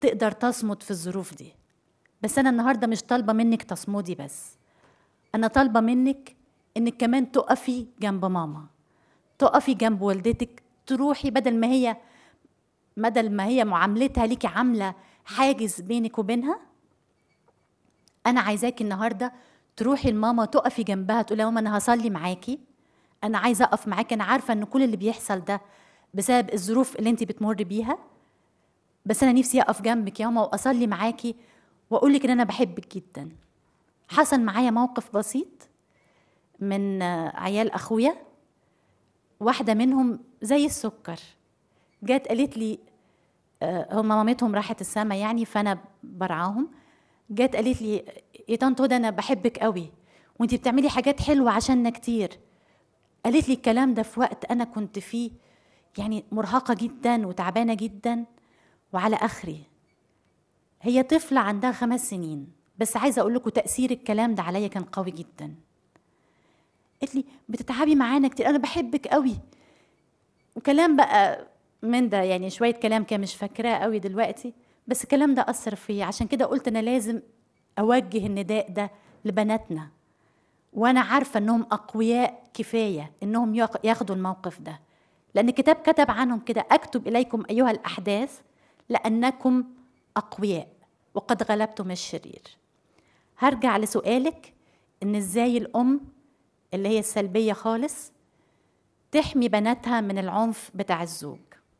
تقدر تصمد في الظروف دي بس انا النهارده مش طالبه منك تصمدي بس انا طالبه منك انك كمان تقفي جنب ماما تقفي جنب والدتك تروحي بدل ما هي بدل ما هي معاملتها ليكي عامله حاجز بينك وبينها انا عايزاكي النهارده تروحي لماما تقفي جنبها تقولي يا ماما انا هصلي معاكي انا عايزه اقف معاكي انا عارفه ان كل اللي بيحصل ده بسبب الظروف اللي انت بتمر بيها بس انا نفسي اقف جنبك يا ماما واصلي معاكي واقول لك ان انا بحبك جدا حصل معايا موقف بسيط من آه، عيال اخويا واحده منهم زي السكر جت قالت لي آه، هم مامتهم راحت السما يعني فانا برعاهم جت قالت لي يا طنط هدى انا بحبك قوي وانت بتعملي حاجات حلوه عشاننا كتير قالت لي الكلام ده في وقت انا كنت فيه يعني مرهقه جدا وتعبانه جدا وعلى اخري هي طفله عندها خمس سنين بس عايزه اقول لكم تاثير الكلام ده عليا كان قوي جدا قالت لي بتتعبي معانا كتير انا بحبك قوي وكلام بقى من ده يعني شويه كلام كان مش فاكراه قوي دلوقتي بس الكلام ده اثر فيا عشان كده قلت انا لازم اوجه النداء ده لبناتنا وانا عارفه انهم اقوياء كفايه انهم ياخ- ياخدوا الموقف ده لان الكتاب كتب عنهم كده اكتب اليكم ايها الاحداث لانكم اقوياء وقد غلبتم الشرير هرجع لسؤالك ان ازاي الام اللي هي السلبيه خالص تحمي بناتها من العنف بتاع الزوج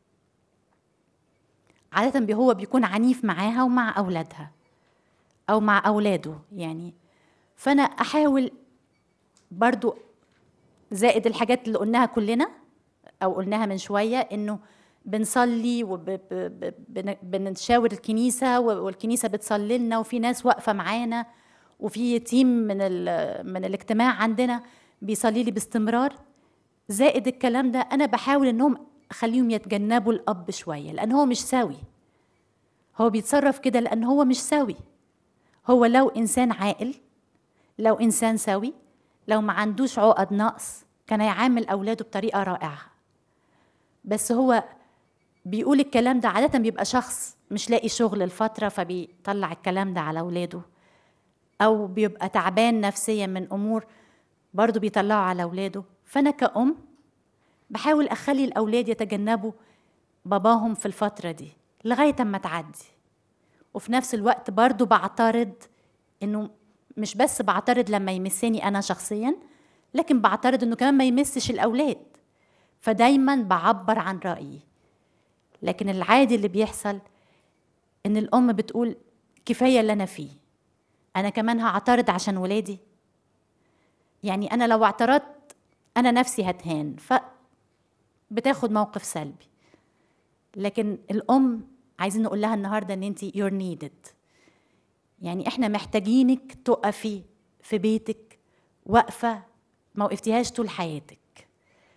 عادة بي- هو بيكون عنيف معاها ومع أولادها أو مع أولاده يعني فأنا أحاول برضو زائد الحاجات اللي قلناها كلنا أو قلناها من شوية إنه بنصلي وبنشاور الكنيسة و- والكنيسة بتصلي لنا وفي ناس واقفة معانا وفي تيم من ال- من الاجتماع عندنا بيصلي لي باستمرار زائد الكلام ده انا بحاول انهم اخليهم يتجنبوا الاب شويه لان هو مش سوي هو بيتصرف كده لان هو مش سوي هو لو انسان عاقل لو انسان سوي لو ما عندوش عقد نقص كان هيعامل اولاده بطريقه رائعه بس هو بيقول الكلام ده عاده بيبقى شخص مش لاقي شغل الفتره فبيطلع الكلام ده على اولاده او بيبقى تعبان نفسيا من امور برضه بيطلعوا على اولاده فانا كأم بحاول اخلي الاولاد يتجنبوا باباهم في الفتره دي لغايه اما تعدي وفي نفس الوقت برضه بعترض انه مش بس بعترض لما يمسني انا شخصيا لكن بعترض انه كمان ما يمسش الاولاد فدايما بعبر عن رايي لكن العادي اللي بيحصل ان الام بتقول كفايه اللي انا فيه انا كمان هعترض عشان ولادي يعني انا لو اعترضت انا نفسي هتهان ف بتاخد موقف سلبي لكن الام عايزين نقول لها النهارده ان انت you're needed يعني احنا محتاجينك تقفي في بيتك واقفه ما وقفتيهاش طول حياتك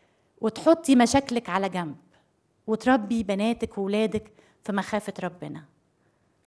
وتحطي مشاكلك على جنب وتربي بناتك وولادك في مخافه ربنا